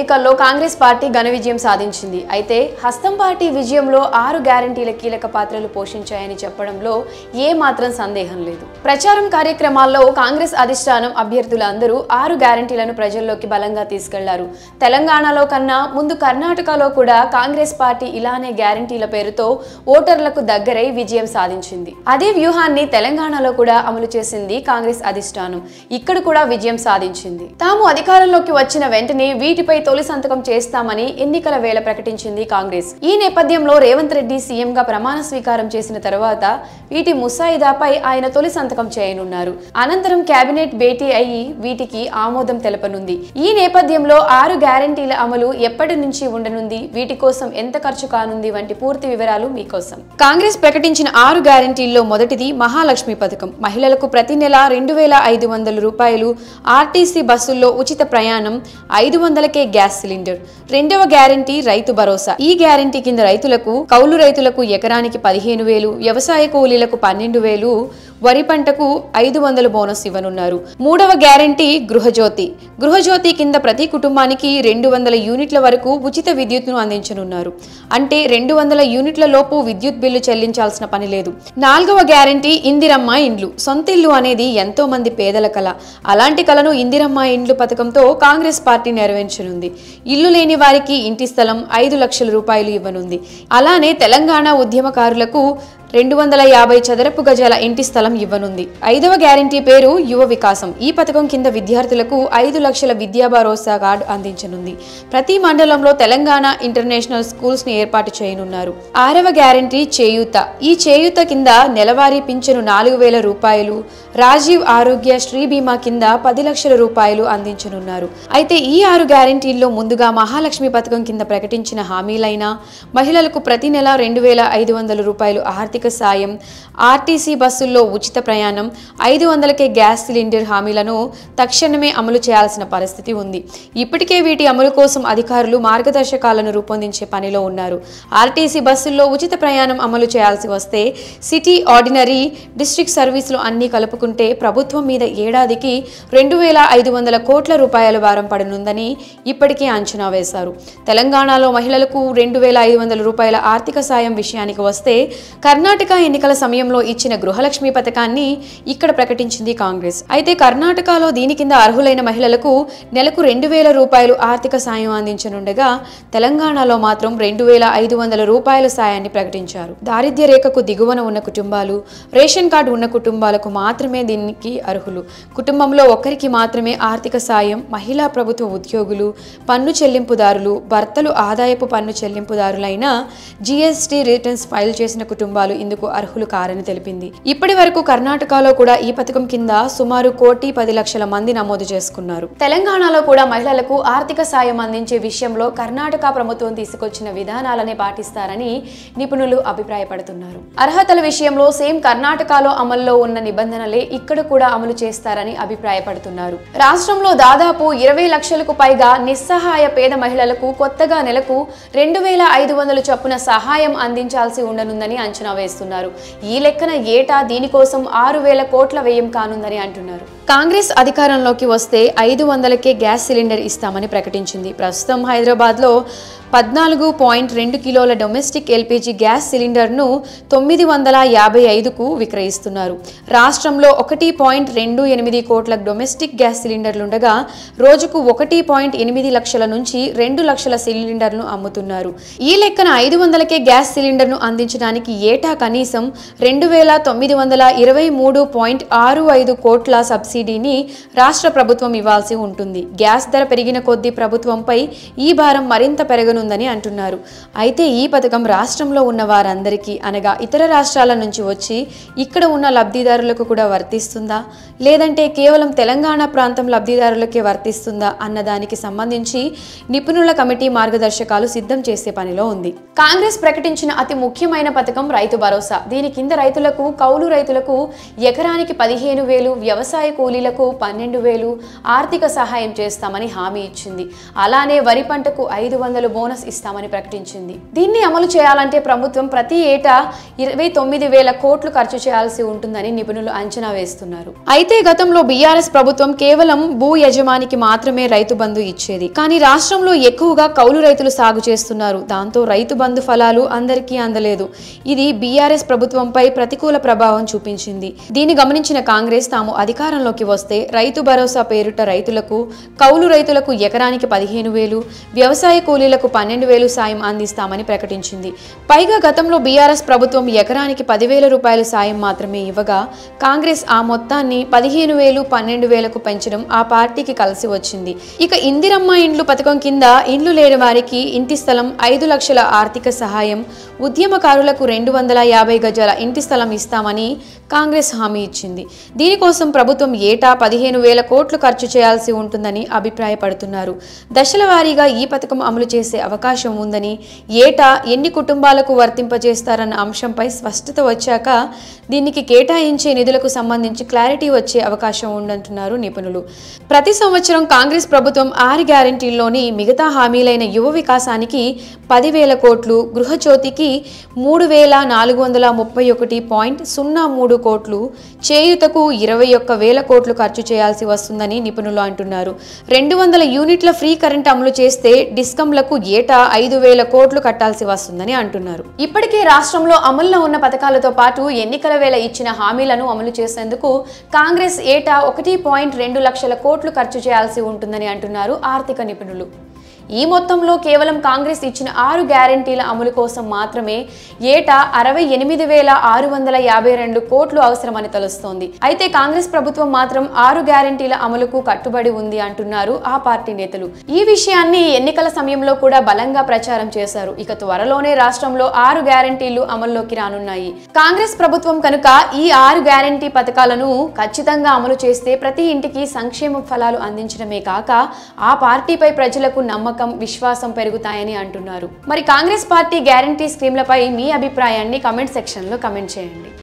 ఎన్నికల్లో కాంగ్రెస్ పార్టీ ఘన విజయం సాధించింది అయితే హస్తం పార్టీ విజయంలో ఆరు గ్యారంటీల కీలక పాత్రలు పోషించాయని చెప్పడంలో ఏ మాత్రం సందేహం లేదు ప్రచారం కార్యక్రమాల్లో కాంగ్రెస్ అధిష్టానం అభ్యర్థులందరూ ఆరు గ్యారంటీలను ప్రజల్లోకి బలంగా తీసుకెళ్లారు తెలంగాణలో కన్నా ముందు కర్ణాటకలో కూడా కాంగ్రెస్ పార్టీ ఇలానే గ్యారంటీల పేరుతో ఓటర్లకు దగ్గరై విజయం సాధించింది అదే వ్యూహాన్ని తెలంగాణలో కూడా అమలు చేసింది కాంగ్రెస్ అధిష్టానం ఇక్కడ కూడా విజయం సాధించింది తాము అధికారంలోకి వచ్చిన వెంటనే వీటిపై తొలి సంతకం చేస్తామని ఎన్నికల వేళ ప్రకటించింది కాంగ్రెస్ ఈ నేపథ్యంలో రేవంత్ రెడ్డి సీఎం గా ప్రమాణ స్వీకారం చేసిన తర్వాత వీటి ముసాయిదాపై ఆయన తొలి సంతకం చేయనున్నారు అనంతరం కేబినెట్ భేటీ అయ్యి వీటికి ఆమోదం తెలపనుంది ఈ నేపథ్యంలో ఆరు గ్యారంటీల అమలు ఎప్పటి నుంచి ఉండనుంది వీటి కోసం ఎంత ఖర్చు కానుంది వంటి పూర్తి వివరాలు మీకోసం కాంగ్రెస్ ప్రకటించిన ఆరు గ్యారంటీల్లో మొదటిది మహాలక్ష్మి పథకం మహిళలకు ప్రతి నెల రెండు వేల ఐదు వందల రూపాయలు ఆర్టీసీ బస్సుల్లో ఉచిత ప్రయాణం ఐదు వందలకే గ్యాస్ సిలిండర్ రెండవ గ్యారంటీ రైతు భరోసా ఈ గ్యారంటీ కింద రైతులకు కౌలు రైతులకు ఎకరానికి పదిహేను వేలు వ్యవసాయ కూలీలకు పన్నెండు వేలు వరి పంటకు ఐదు వందల బోనస్ ఇవ్వనున్నారు మూడవ గ్యారంటీ గృహజ్యోతి గృహజ్యోతి కింద ప్రతి కుటుంబానికి రెండు వందల యూనిట్ల వరకు ఉచిత విద్యుత్ను అందించనున్నారు అంటే రెండు వందల యూనిట్ల లోపు విద్యుత్ బిల్లు చెల్లించాల్సిన పని లేదు నాలుగవ గ్యారంటీ ఇందిరమ్మ ఇండ్లు సొంత ఇల్లు అనేది ఎంతో మంది పేదల కళ అలాంటి కళను ఇందిరమ్మ ఇండ్లు పథకంతో కాంగ్రెస్ పార్టీ నెరవేర్చనుంది ఇల్లు లేని వారికి ఇంటి స్థలం ఐదు లక్షల రూపాయలు ఇవ్వనుంది అలానే తెలంగాణ ఉద్యమకారులకు రెండు వందల యాభై చదరపు గజాల ఇంటి స్థలం ఇవ్వనుంది ఐదవ గ్యారంటీ పేరు యువ వికాసం ఈ పథకం కింద విద్యార్థులకు ఐదు లక్షల విద్యా భరోసా కార్డు అందించనుంది ప్రతి మండలంలో తెలంగాణ ఇంటర్నేషనల్ స్కూల్స్ ని ఏర్పాటు చేయనున్నారు ఆరవ గ్యారంటీ చేయూత ఈ చేయూత కింద నెలవారీ పింఛను నాలుగు వేల రూపాయలు రాజీవ్ ఆరోగ్య శ్రీ బీమా కింద పది లక్షల రూపాయలు అందించనున్నారు అయితే ఈ ఆరు గ్యారంటీల్లో ముందుగా మహాలక్ష్మి పథకం కింద ప్రకటించిన హామీలైన మహిళలకు ప్రతి నెల రెండు వేల ఐదు వందల రూపాయలు ఆర్థిక సాయం ఆర్టీసీ బస్సుల్లో ఉచిత ప్రయాణం ఐదు వందలకే గ్యాస్ సిలిండర్ హామీలను తక్షణమే అమలు చేయాల్సిన పరిస్థితి ఉంది ఇప్పటికే వీటి అమలు కోసం అధికారులు మార్గదర్శకాలను రూపొందించే పనిలో ఉన్నారు ఆర్టీసీ బస్సుల్లో ఉచిత ప్రయాణం అమలు చేయాల్సి వస్తే సిటీ ఆర్డినరీ డిస్ట్రిక్ట్ సర్వీసులు అన్నీ కలుపుకుంటే ప్రభుత్వం మీద ఏడాదికి రెండు వేల ఐదు వందల కోట్ల రూపాయల భారం పడనుందని ఇప్పటికే అంచనా వేశారు తెలంగాణలో మహిళలకు రెండు వేల ఐదు వందల రూపాయల ఆర్థిక సాయం విషయానికి వస్తే కర్ణాటక ఎన్నికల సమయంలో ఇచ్చిన గృహలక్ష్మి పథకాన్ని ఇక్కడ ప్రకటించింది కాంగ్రెస్ అయితే కర్ణాటకలో దీని కింద అర్హులైన మహిళలకు నెలకు రెండు వేల రూపాయలు ఆర్థిక సాయం అందించనుండగా తెలంగాణలో మాత్రం రెండు వేల ఐదు వందల రూపాయల సాయాన్ని ప్రకటించారు దారిద్ర్య రేఖకు దిగువన ఉన్న కుటుంబాలు రేషన్ కార్డు ఉన్న కుటుంబాలకు మాత్రమే దీనికి అర్హులు కుటుంబంలో ఒక్కరికి మాత్రమే ఆర్థిక సాయం మహిళా ప్రభుత్వ ఉద్యోగులు పన్ను చెల్లింపుదారులు భర్తలు ఆదాయపు పన్ను చెల్లింపుదారులైన జీఎస్టీ రిటర్న్స్ ఫైల్ చేసిన కుటుంబాలు ఇందుకు అర్హులు కారని తెలిపింది ఇప్పటి వరకు కర్ణాటకలో కూడా ఈ పథకం కింద సుమారు కోటి పది లక్షల మంది నమోదు చేసుకున్నారు తెలంగాణలో కూడా మహిళలకు ఆర్థిక సాయం అందించే విషయంలో కర్ణాటక ప్రభుత్వం తీసుకొచ్చిన విధానాలనే పాటిస్తారని నిపుణులు అభిప్రాయపడుతున్నారు అర్హతల విషయంలో సేమ్ కర్ణాటకలో అమల్లో ఉన్న నిబంధనలే ఇక్కడ కూడా అమలు చేస్తారని అభిప్రాయపడుతున్నారు రాష్ట్రంలో దాదాపు ఇరవై లక్షలకు పైగా నిస్సహాయ పేద మహిళలకు కొత్తగా నెలకు రెండు వేల ఐదు వందలు చొప్పున సహాయం అందించాల్సి ఉండనుందని అంచనా వేస్తున్నారు ఈ లెక్కన ఏటా దీనికోసం ఆరు వేల కోట్ల వ్యయం కానుందని అంటున్నారు కాంగ్రెస్ అధికారంలోకి వస్తే ఐదు వందలకే గ్యాస్ సిలిండర్ ఇస్తామని ప్రకటించింది ప్రస్తుతం హైదరాబాద్లో పద్నాలుగు పాయింట్ రెండు కిలోల డొమెస్టిక్ ఎల్పిజి గ్యాస్ సిలిండర్ను తొమ్మిది వందల యాభై ఐదుకు విక్రయిస్తున్నారు రాష్ట్రంలో ఒకటి పాయింట్ రెండు ఎనిమిది కోట్ల డొమెస్టిక్ గ్యాస్ సిలిండర్లుండగా రోజుకు ఒకటి పాయింట్ ఎనిమిది లక్షల నుంచి రెండు లక్షల సిలిండర్ను అమ్ముతున్నారు ఈ లెక్కన ఐదు వందలకే గ్యాస్ సిలిండర్ను అందించడానికి ఏటా కనీసం రెండు వేల తొమ్మిది వందల ఇరవై మూడు పాయింట్ ఆరు ఐదు కోట్ల సబ్సిడీని రాష్ట్ర ప్రభుత్వం ఇవ్వాల్సి ఉంటుంది గ్యాస్ ధర పెరిగిన కొద్దీ ప్రభుత్వంపై ఈ భారం మరింత పెరగనుందని అంటున్నారు అయితే ఈ పథకం రాష్ట్రంలో ఉన్న వారందరికీ అనగా ఇతర రాష్ట్రాల నుంచి వచ్చి ఇక్కడ ఉన్న లబ్ధిదారులకు కూడా వర్తిస్తుందా లేదంటే కేవలం తెలంగాణ ప్రాంతం లబ్ధిదారులకే వర్తిస్తుందా అన్న దానికి సంబంధించి నిపుణుల కమిటీ మార్గదర్శకాలు సిద్ధం చేసే పనిలో ఉంది కాంగ్రెస్ ప్రకటించిన అతి ముఖ్యమైన పథకం రైతు భరోసా దీని కింద రైతులకు కౌలు రైతులకు ఎకరానికి పదిహేను వేలు వ్యవసాయ కూలీలకు పన్నెండు వేలు ఆర్థిక సహాయం చేస్తామని హామీ ఇచ్చింది అలానే వరి పంటకు ఐదు వందలు బోనస్ బోనస్ ఇస్తామని ప్రకటించింది దీన్ని అమలు చేయాలంటే ప్రభుత్వం ప్రతి ఏటా ఇరవై తొమ్మిది వేల కోట్లు ఖర్చు చేయాల్సి ఉంటుందని నిపుణులు అంచనా వేస్తున్నారు అయితే గతంలో బీఆర్ఎస్ ప్రభుత్వం కేవలం భూ యజమానికి మాత్రమే రైతు బంధు ఇచ్చేది కానీ రాష్ట్రంలో ఎక్కువగా కౌలు రైతులు సాగు చేస్తున్నారు దాంతో రైతు బంధు ఫలాలు అందరికీ అందలేదు ఇది బీఆర్ఎస్ ప్రభుత్వంపై ప్రతికూల ప్రభావం చూపించింది దీన్ని గమనించిన కాంగ్రెస్ తాము అధికారంలోకి వస్తే రైతు భరోసా పేరుట రైతులకు కౌలు రైతులకు ఎకరానికి పదిహేను వేలు వ్యవసాయ కూలీలకు పన్నెండు వేలు సాయం అందిస్తామని ప్రకటించింది పైగా గతంలో బీఆర్ఎస్ ప్రభుత్వం ఎకరానికి పదివేల రూపాయల సాయం మాత్రమే ఇవ్వగా కాంగ్రెస్ ఆ మొత్తాన్ని పదిహేను వేలు పన్నెండు వేలకు పెంచడం ఆ పార్టీకి కలిసి వచ్చింది ఇక ఇందిరమ్మ ఇండ్లు పథకం కింద ఇండ్లు లేని వారికి ఇంటి స్థలం ఐదు లక్షల ఆర్థిక సహాయం ఉద్యమకారులకు రెండు వందల యాభై గజాల ఇంటి స్థలం ఇస్తామని కాంగ్రెస్ హామీ ఇచ్చింది దీనికోసం ప్రభుత్వం ఏటా పదిహేను వేల కోట్లు ఖర్చు చేయాల్సి ఉంటుందని అభిప్రాయపడుతున్నారు దశల వారీగా ఈ పథకం అమలు చేసే అవకాశం ఉందని ఏటా ఎన్ని కుటుంబాలకు వర్తింపజేస్తారన్న అంశంపై స్పష్టత వచ్చాక దీనికి కేటాయించే నిధులకు సంబంధించి క్లారిటీ వచ్చే అవకాశం ఉందంటున్నారు నిపుణులు ప్రతి సంవత్సరం కాంగ్రెస్ ప్రభుత్వం ఆరు గ్యారంటీల్లోని మిగతా హామీలైన యువ వికాసానికి పదివేల కోట్లు గృహజ్యోతికి మూడు వేల నాలుగు వందల ముప్పై ఒకటి పాయింట్ సున్నా మూడు కోట్లు చేయుతకు ఇరవై ఒక్క వేల కోట్లు ఖర్చు చేయాల్సి వస్తుందని నిపుణులు అంటున్నారు రెండు వందల యూనిట్ల ఫ్రీ కరెంట్ అమలు చేస్తే డిస్కంలకు ఏటా ఐదు వేల కోట్లు కట్టాల్సి వస్తుందని అంటున్నారు ఇప్పటికే రాష్ట్రంలో అమల్లో ఉన్న పథకాలతో పాటు ఎన్నికల వేళ ఇచ్చిన హామీలను అమలు చేసేందుకు కాంగ్రెస్ ఏటా ఒకటి పాయింట్ రెండు లక్షల కోట్లు ఖర్చు చేయాల్సి ఉంటుందని అంటున్నారు ఆర్థిక నిపుణులు ఈ మొత్తంలో కేవలం కాంగ్రెస్ ఇచ్చిన ఆరు గ్యారంటీల అమలు కోసం మాత్రమే ఏటా అరవై ఎనిమిది వేల ఆరు వందల యాభై రెండు కోట్లు అవసరమని తెలుస్తోంది అయితే కాంగ్రెస్ ప్రభుత్వం మాత్రం ఆరు గ్యారంటీల అమలుకు కట్టుబడి ఉంది అంటున్నారు ఆ పార్టీ నేతలు ఈ విషయాన్ని ఎన్నికల సమయంలో కూడా బలంగా ప్రచారం చేశారు ఇక త్వరలోనే రాష్ట్రంలో ఆరు గ్యారంటీలు అమల్లోకి రానున్నాయి కాంగ్రెస్ ప్రభుత్వం కనుక ఈ ఆరు గ్యారంటీ పథకాలను ఖచ్చితంగా అమలు చేస్తే ప్రతి ఇంటికి సంక్షేమ ఫలాలు అందించడమే కాక ఆ పార్టీపై ప్రజలకు నమ్మకం విశ్వాసం పెరుగుతాయని అంటున్నారు మరి కాంగ్రెస్ పార్టీ గ్యారంటీ స్కీమ్లపై మీ అభిప్రాయాన్ని కమెంట్ సెక్షన్లో కమెంట్ చేయండి